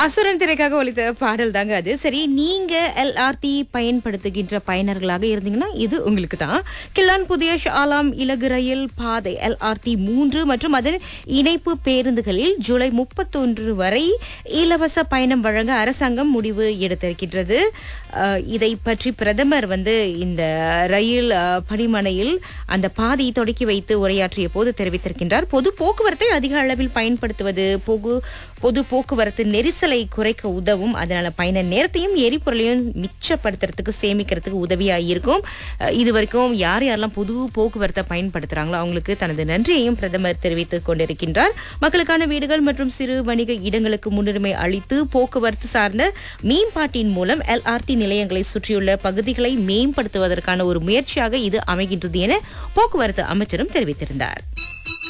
அசுரன் திரைக்காக ஒலித்த பாடல் தாங்க அது சரி நீங்க எல்ஆர்டி பயன்படுத்துகின்ற பயனர்களாக இருந்தீங்கன்னா இது உங்களுக்கு தான் கில்லான் புதிய ஷாலாம் இலகு ரயில் பாதை எல்ஆர்டி மூன்று மற்றும் அதன் இணைப்பு பேருந்துகளில் ஜூலை முப்பத்தொன்று வரை இலவச பயணம் வழங்க அரசாங்கம் முடிவு எடுத்திருக்கின்றது அஹ், இதை பற்றி பிரதமர் வந்து இந்த ரயில் அஹ், பணிமனையில் அந்த பாதையை தொடக்கி வைத்து உரையாற்றிய போது தெரிவித்திருக்கின்றார் பொது போக்குவரத்தை அதிக அளவில் பயன்படுத்துவது பொது பொது போக்குவரத்து நெரிசலை குறைக்க உதவும் அதனால பயண நேரத்தையும் எரிபொருளையும் மிச்சப்படுத்துறதுக்கு சேமிக்கிறதுக்கு உதவியா இருக்கும் அஹ், இது வரைக்கும் யார் யாரெல்லாம் பொது போக்குவரத்தை பயன்படுத்துறாங்களோ அவங்களுக்கு தனது நன்றியையும் பிரதமர் தெரிவித்துக் கொண்டிருக்கின்றார் மக்களுக்கான வீடுகள் மற்றும் சிறு வணிக இடங்களுக்கு முன்னுரிமை அளித்து போக்குவரத்து சார்ந்த மேம்பாட்டின் மூலம் எல்ஆர்டி நிலையங்களை சுற்றியுள்ள பகுதிகளை மேம்படுத்துவதற்கான ஒரு முயற்சியாக இது அமைகின்றது என போக்குவரத்து அமைச்சரும் தெரிவித்திருந்தார்